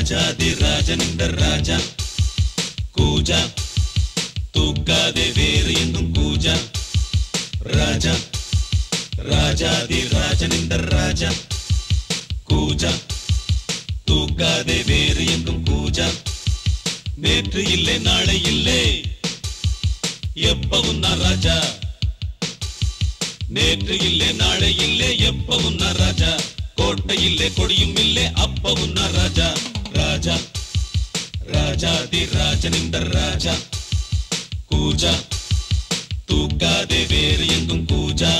ராஜாதி ராஜன் இந்த ராஜா கூஜா தூக்காதே வேறு எங்கும் கூஜா ராஜா ராஜாதி ராஜன் இந்த ராஜா கூஜா தூக்காதே வேறு எங்கும் கூஜா நேற்று இல்லை நாளை இல்லை எப்பவும் நான் ராஜா நேற்று இல்லை நாளை இல்லை எப்பவும் நான் ராஜா கோட்டை இல்லை கொடியும் இல்லை அப்பவும் நான் ராஜா ராஜா ராஜாதி ராஜன் இந்த ராஜா கூஜா தூக்காதே வேறு எங்கும் கூஜா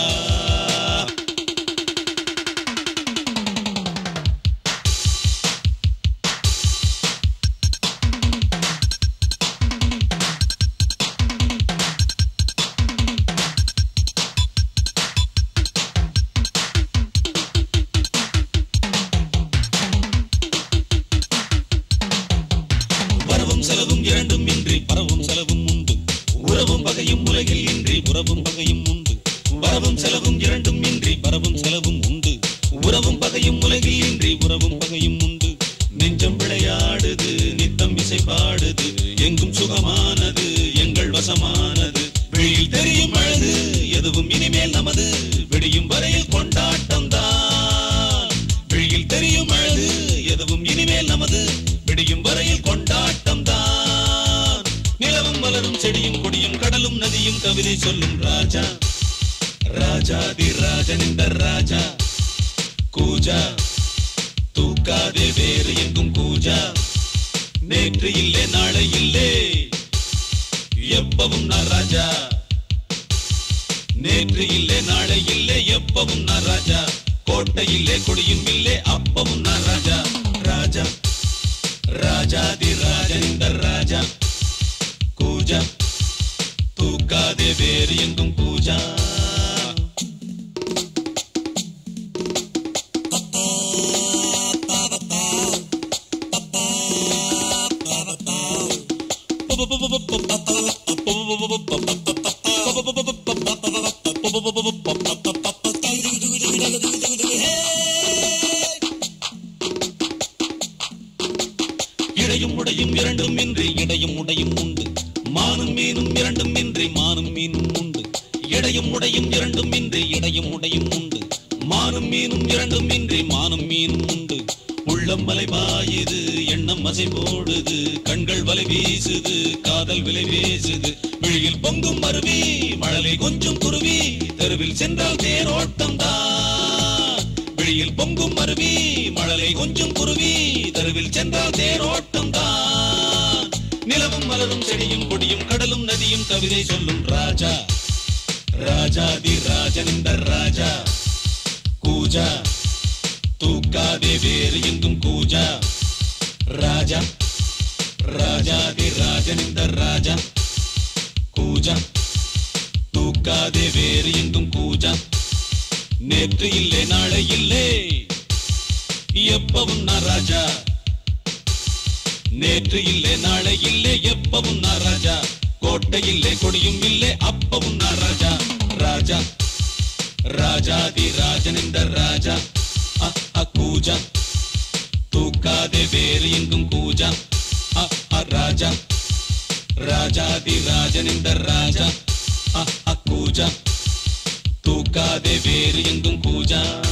வரவும் செலவும் இரண்டும் இன்றி பரவும் செலவும் உண்டு உறவும் பகையும் உலகில் இன்றி உறவும் பகையும் உண்டு வரவும் செலவும் இரண்டும் இன்றி பரவும் செலவும் உண்டு உறவும் பகையும் உலகில் இன்றி உறவும் பகையும் உண்டு நெஞ்சம் விளையாடுது நித்தம் இசை பாடுது எங்கும் சுகமானது எங்கள் வசமானது வெளியில் தெரியும் அழகு எதுவும் இனிமேல் நமது விடியும் வரையில் கொண்டாட்டம் தான் வெளியில் தெரியும் அழகு எதுவும் இனிமேல் நமது விடியும் வரையில் கொண்டாட்டம் தான் நிலவும் மலரும் செடியும் கொடியும் கடலும் நதியும் கவிதை சொல்லும் ராஜா ராஜாதி ராஜன் இந்த ராஜா கூஜா தூக்காதே வேறு எங்கும் கூஜா நேற்று இல்லை நாளை இல்லை எப்பவும் நான் ராஜா நேற்று இல்லை நாளை இல்லை எப்பவும் நான் ராஜா கோட்டை இல்லை கொடியும் இல்லை அப்பவும் நான் ராஜா ராஜா ராஜாதி ராஜன் இந்த ராஜா கூஜா தூக்காதே வேறு எங்கும் கூஜா இடையும் உடையும் இரண்டும் இன்றி இடையும் உடையும் உண்டு மானும் மீனும் இரண்டும் இன்றி மானும் மீனும் உண்டு இடையும் உடையும் இரண்டும் இன்றி இடையும் உடையும் உண்டு மானும் மீனும் இரண்டும் இன்றி மானும் மீனும் உண்டு உள்ளம் மலை பாயுது எண்ணம் அசை போடுது கண்கள் வலை வீசுது காதல் விலை வீசுது விழியில் பொங்கும் அருவி மழலை கொஞ்சம் குருவி தெருவில் சென்றால் தேரோட்டம் தான் விழியில் பொங்கும் அருவி மழலை கொஞ்சம் குருவி தெருவில் சென்றால் தேரோட்டம் தான் நிலவும் மலரும் செடியும் கொடியும் கடலும் நதியும் கவிதை சொல்லும் ராஜா ராஜாதி ராஜன் இந்த ராஜா கூஜா தூக்காதே வேறு எங்கும் கூஜா ராஜா ராஜாதி ராஜன் இந்த ராஜா கூஜா தூக்காதே வேறு எங்கும் கூஜா நேற்று இல்லை நாளை இல்லை எப்பவும் நான் ராஜா நேற்று இல்லை நாளை இல்லை எப்பவும் நான் ராஜா கோட்டை இல்லை கொடியும் இல்லை அப்பவும் நான் ராஜா ராஜா ராஜாதி ராஜன் இந்த ராஜா அ, அ, கூஜா தூக்காதே வேறு எங்கும் கூஜா அ, அ, ராஜா ராஜாதி ராஜன் இந்த ராஜா அ, அ, கூஜா தூக்காதே வேறு எங்கும் கூஜா